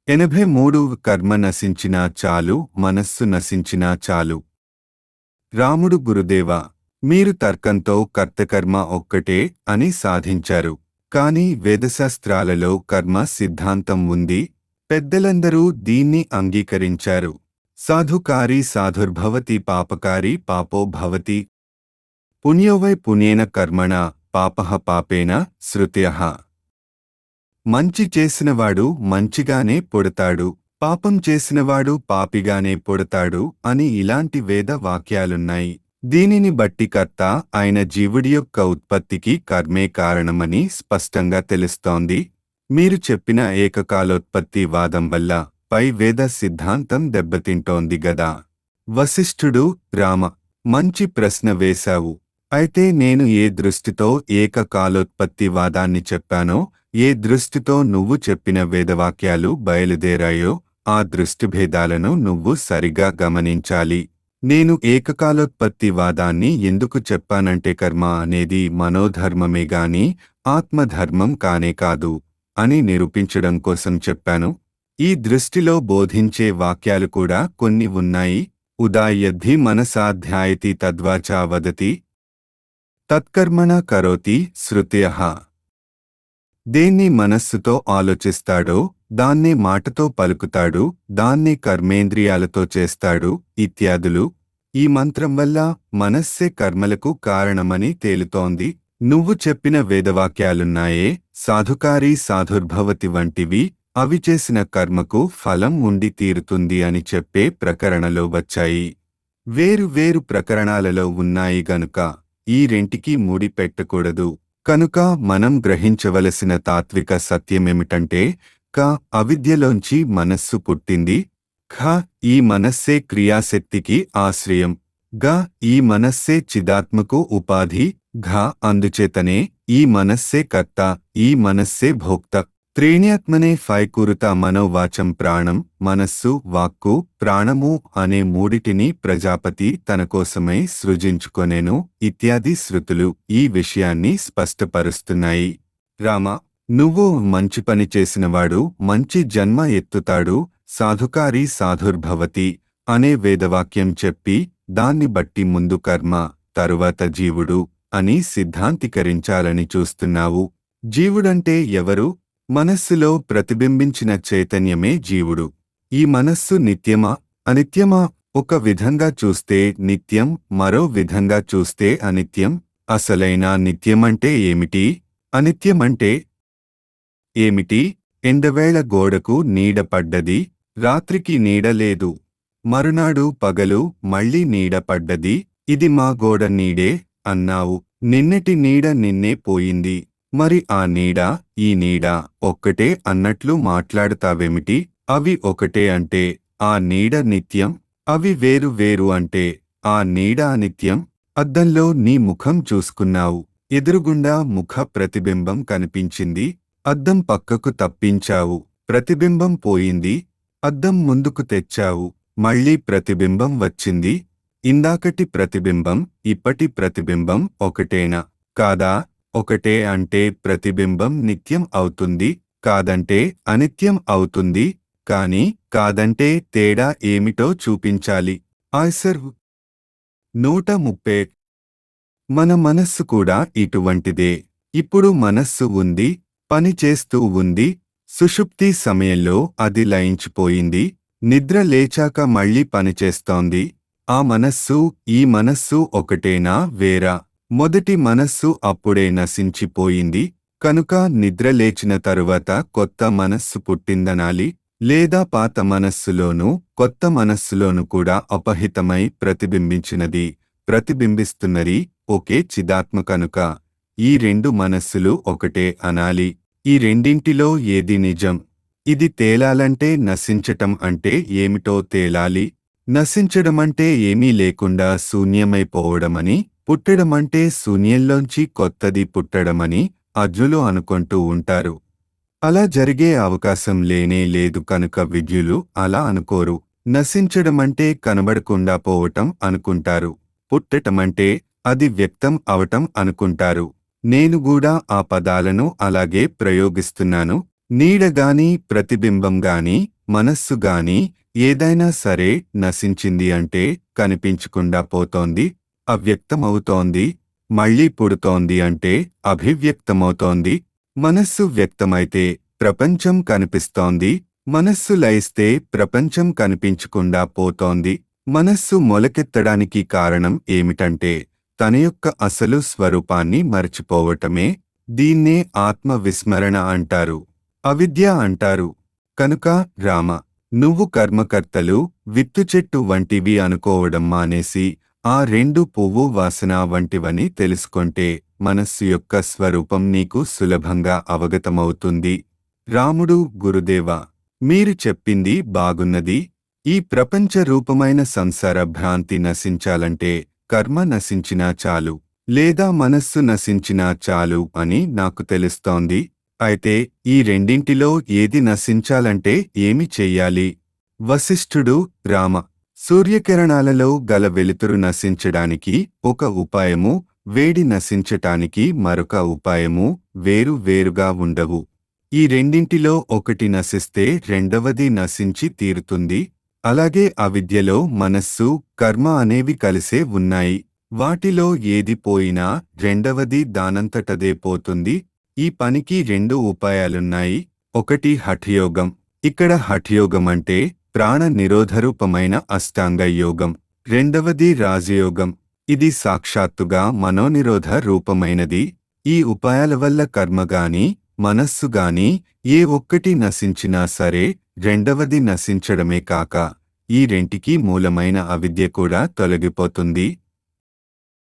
ఎనభై మూడు కర్మ నశించినా చాలు మనస్సు నశించినా చాలు రాముడు గురుదేవ మీరు తర్కంతో కర్తకర్మ ఒక్కటే అని సాధించారు కాని వేదశాస్త్రాలలో కర్మ సిద్ధాంతం ఉంది పెద్దలందరూ దీన్ని అంగీకరించారు సాధుకారి సాధుర్భవతి పాపకారి పాపో భవతి పుణ్యోవై పుణ్యేన కర్మణ పాపః పాపేన శృత్యః మంచి చేసినవాడు మంచిగానే పుడతాడు పాపం చేసినవాడు పాపిగానే పుడతాడు అని ఇలాంటి వేద వాక్యాలున్నాయి దీనిని బట్టి కర్త ఆయన జీవుడి యొక్క ఉత్పత్తికి కర్మే కారణమని స్పష్టంగా తెలుస్తోంది మీరు చెప్పిన ఏకకాలోత్పత్తి వాదం వల్ల పై వేద సిద్ధాంతం దెబ్బతింటోంది గదా వశిష్ఠుడు రామ మంచి ప్రశ్న వేశావు అయితే నేను ఏ దృష్టితో ఏకకాలోత్పత్తి వాదాన్ని చెప్పానో ఏ దృష్టితో నువ్వు చెప్పిన వేదవాక్యాలు బయలుదేరాయో ఆ దృష్టిభేదాలను నువ్వు సరిగా గమనించాలి నేను ఏకకాలోత్పత్తి వాదాన్ని ఎందుకు చెప్పానంటే కర్మ అనేది మనోధర్మమే గాని ఆత్మధర్మం కానే కాదు అని నిరూపించడం కోసం చెప్పాను ఈ దృష్టిలో బోధించే వాక్యాలు కూడా కొన్ని ఉన్నాయి ఉదాయద్ధి మనసాధ్యాయతి తద్వాచా వదతి తత్కర్మణ కరోతి శృత్యః దేన్ని మనస్సుతో ఆలోచిస్తాడో దాన్నే మాటతో పలుకుతాడు దాన్నే కర్మేంద్రియాలతో చేస్తాడు ఇత్యాదులు ఈ మంత్రం వల్ల మనస్సే కర్మలకు కారణమని తేలుతోంది నువ్వు చెప్పిన వేదవాక్యాలున్నాయే సాధుకారి సాధుర్భవతి వంటివి అవి చేసిన కర్మకు ఫలం ఉండి తీరుతుంది అని చెప్పే ప్రకరణలో వచ్చాయి వేరు వేరు ప్రకరణాలలో ఉన్నాయి గనుక ఈ రెంటికి ముడి పెట్టకూడదు కనుక మనం గ్రహించవలసిన తాత్విక సత్యమేమిటంటే క అవిద్యలోంచి మనస్సు పుట్టింది ఖ ఈ మనస్సే క్రియాశక్తికి ఆశ్రయం గ ఈ మనస్సే చిదాత్మకు ఉపాధి ఘ అందుచేతనే ఈ మనస్సే కర్త ఈ మనస్సే భోక్త త్రీణ్యాత్మనే ఫైకూరుత మనోవాచం ప్రాణం మనస్సు వాక్కు ప్రాణము అనే మూడిటిని ప్రజాపతి తన కోసమై సృజించుకొనేను ఇత్యాది శృతులు ఈ విషయాన్ని స్పష్టపరుస్తున్నాయి రామ నువ్వు మంచి పని చేసినవాడు మంచి జన్మ ఎత్తుతాడు సాధుకారి సాధుర్భవతి అనే వేదవాక్యం చెప్పి దాన్ని బట్టి ముందు కర్మ తరువాత జీవుడు అని సిద్ధాంతీకరించాలని చూస్తున్నావు జీవుడంటే ఎవరు మనస్సులో ప్రతిబింబించిన చైతన్యమే జీవుడు ఈ మనస్సు నిత్యమా అనిత్యమా ఒక విధంగా చూస్తే నిత్యం మరో విధంగా చూస్తే అనిత్యం అసలైన నిత్యమంటే ఏమిటి అనిత్యమంటే ఏమిటి ఎండవేళ గోడకు నీడ పడ్డది రాత్రికి నీడ లేదు మరునాడు పగలు మళ్ళీ నీడ పడ్డది ఇది మా గోడ నీడే అన్నావు నిన్నటి నీడ నిన్నే పోయింది మరి ఆ నీడ ఈ నీడ ఒక్కటే అన్నట్లు మాట్లాడతావేమిటి అవి ఒకటే అంటే ఆ నీడ నిత్యం అవి వేరు వేరు అంటే ఆ నీడ అనిత్యం అద్దంలో నీ ముఖం చూసుకున్నావు ఎదురుగుండా ముఖ ప్రతిబింబం కనిపించింది అద్దం పక్కకు తప్పించావు ప్రతిబింబం పోయింది అద్దం ముందుకు తెచ్చావు మళ్ళీ ప్రతిబింబం వచ్చింది ఇందాకటి ప్రతిబింబం ఇప్పటి ప్రతిబింబం ఒకటేనా కాదా ఒకటే అంటే ప్రతిబింబం నిత్యం అవుతుంది కాదంటే అనిత్యం అవుతుంది కాని కాదంటే తేడా ఏమిటో చూపించాలి ఆయ్సర్ నూట ముప్పై మన మనస్సు కూడా ఇటువంటిదే ఇప్పుడు మనస్సు ఉంది పని చేస్తూ ఉంది సుషుప్తి సమయంలో అది లయించిపోయింది నిద్ర లేచాక మళ్ళీ పనిచేస్తోంది ఆ మనస్సు ఈ మనస్సు ఒకటేనా వేరా మొదటి మనస్సు అప్పుడే నశించిపోయింది కనుక నిద్ర లేచిన తరువాత కొత్త మనస్సు పుట్టిందనాలి లేదా పాత మనస్సులోనూ కొత్త మనస్సులోను కూడా అపహితమై ప్రతిబింబించినది ప్రతిబింబిస్తున్నది ఒకే చిదాత్మ కనుక ఈ రెండు మనస్సులు ఒకటే అనాలి ఈ రెండింటిలో ఏది నిజం ఇది తేలాలంటే నశించటం అంటే ఏమిటో తేలాలి నశించడమంటే ఏమీ లేకుండా శూన్యమైపోవడమని పుట్టడమంటే శూన్యంలోంచి కొత్తది పుట్టడమని అజ్ఞులు అనుకుంటూ ఉంటారు అలా జరిగే అవకాశం లేనే లేదు కనుక విద్యులు అలా అనుకోరు నశించడమంటే కనబడకుండా పోవటం అనుకుంటారు పుట్టటమంటే అది వ్యక్తం అవటం అనుకుంటారు నేను కూడా ఆ పదాలను అలాగే ప్రయోగిస్తున్నాను నీడగాని ప్రతిబింబం గాని మనస్సు గాని ఏదైనా సరే నశించింది అంటే కనిపించకుండా పోతోంది అవ్యక్తమవుతోంది మళ్ళీ పుడుతోంది అంటే అభివ్యక్తమవుతోంది మనస్సు వ్యక్తమైతే ప్రపంచం కనిపిస్తోంది మనస్సు లయిస్తే ప్రపంచం కనిపించకుండా పోతోంది మనస్సు మొలకెత్తడానికి కారణం ఏమిటంటే తన యొక్క అసలు స్వరూపాన్ని మరచిపోవటమే దీన్నే ఆత్మ విస్మరణ అంటారు అవిద్య అంటారు కనుక రామ నువ్వు కర్మకర్తలు విత్తు చెట్టు వంటివి అనుకోవడం మానేసి ఆ రెండు పువ్వు వాసన వంటివని తెలుసుకొంటే మనస్సు యొక్క స్వరూపం నీకు సులభంగా అవగతమవుతుంది రాముడు గురుదేవ మీరు చెప్పింది బాగున్నది ఈ ప్రపంచ రూపమైన సంసార భ్రాంతి నశించాలంటే కర్మ నశించినా చాలు లేదా మనస్సు నశించినా చాలు అని నాకు తెలుస్తోంది అయితే ఈ రెండింటిలో ఏది నశించాలంటే ఏమి చెయ్యాలి వశిష్ఠుడు రామ సూర్యకిరణాలలో గల వెలుతురు నశించడానికి ఒక ఉపాయము వేడి నశించటానికి మరొక ఉపాయము వేరు వేరుగా ఉండవు ఈ రెండింటిలో ఒకటి నశిస్తే రెండవది నశించి తీరుతుంది అలాగే అవిద్యలో మనస్సు కర్మ అనేవి కలిసే ఉన్నాయి వాటిలో ఏది పోయినా రెండవది దానంతటదే పోతుంది ఈ పనికి రెండు ఉపాయాలున్నాయి ఒకటి హఠయోగం ఇక్కడ హఠయోగం అంటే ప్రాణ నిరోధరూపమైన అష్టాంగ యోగం రెండవది రాజయోగం ఇది సాక్షాత్తుగా మనోనిరోధ రూపమైనది ఈ ఉపాయాల వల్ల కర్మగాని మనస్సుగాని ఏ ఒక్కటి నశించినా సరే రెండవది నశించడమే కాక ఈ రెంటికి మూలమైన అవిద్య కూడా తొలగిపోతుంది